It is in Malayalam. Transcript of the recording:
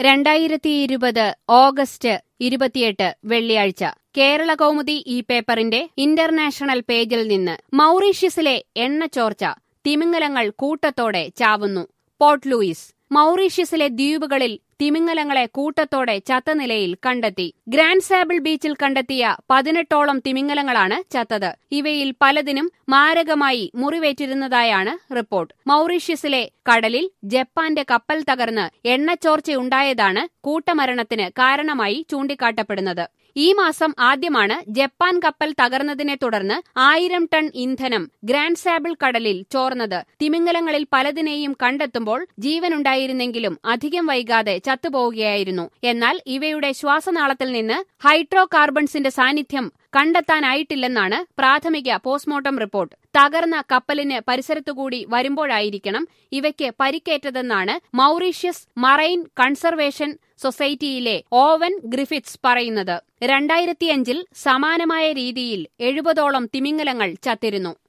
രണ്ടായിരത്തി ഇരുപത് ഓഗസ്റ്റ് ഇരുപത്തിയെട്ട് വെള്ളിയാഴ്ച കേരള കൗമുദി ഈ പേപ്പറിന്റെ ഇന്റർനാഷണൽ പേജിൽ നിന്ന് മൗറീഷ്യസിലെ എണ്ണച്ചോർച്ച തിമിംഗലങ്ങൾ കൂട്ടത്തോടെ ചാവുന്നു പോർട്ട് ലൂയിസ് മൗറീഷ്യസിലെ ദ്വീപുകളിൽ തിമിംഗലങ്ങളെ കൂട്ടത്തോടെ ചത്ത നിലയിൽ കണ്ടെത്തി ഗ്രാൻഡ് സാബിൾ ബീച്ചിൽ കണ്ടെത്തിയ പതിനെട്ടോളം തിമിംഗലങ്ങളാണ് ചത്തത് ഇവയിൽ പലതിനും മാരകമായി മുറിവേറ്റിരുന്നതായാണ് റിപ്പോർട്ട് മൗറീഷ്യസിലെ കടലിൽ ജപ്പാന്റെ കപ്പൽ തകർന്ന് എണ്ണച്ചോർച്ചയുണ്ടായതാണ് കൂട്ടമരണത്തിന് കാരണമായി ചൂണ്ടിക്കാട്ടപ്പെടുന്നത് ഈ മാസം ആദ്യമാണ് ജപ്പാൻ കപ്പൽ തകർന്നതിനെ തുടർന്ന് ആയിരം ടൺ ഇന്ധനം ഗ്രാൻഡ് സാബിൾ കടലിൽ ചോർന്നത് തിമിംഗലങ്ങളിൽ പലതിനെയും കണ്ടെത്തുമ്പോൾ ജീവനുണ്ടായിരുന്നെങ്കിലും അധികം വൈകാതെ ചത്തുപോവുകയായിരുന്നു എന്നാൽ ഇവയുടെ ശ്വാസനാളത്തിൽ നിന്ന് ഹൈഡ്രോ കാർബൺസിന്റെ സാന്നിധ്യം കണ്ടെത്താനായിട്ടില്ലെന്നാണ് പ്രാഥമിക പോസ്റ്റ്മോർട്ടം റിപ്പോർട്ട് തകർന്ന കപ്പലിന് പരിസരത്തുകൂടി വരുമ്പോഴായിരിക്കണം ഇവയ്ക്ക് പരിക്കേറ്റതെന്നാണ് മൗറീഷ്യസ് മറൈൻ കൺസർവേഷൻ സൊസൈറ്റിയിലെ ഓവൻ ഗ്രിഫിറ്റ്സ് പറയുന്നത് രണ്ടായിരത്തിയഞ്ചിൽ സമാനമായ രീതിയിൽ എഴുപതോളം തിമിംഗലങ്ങൾ ചത്തിരുന്നു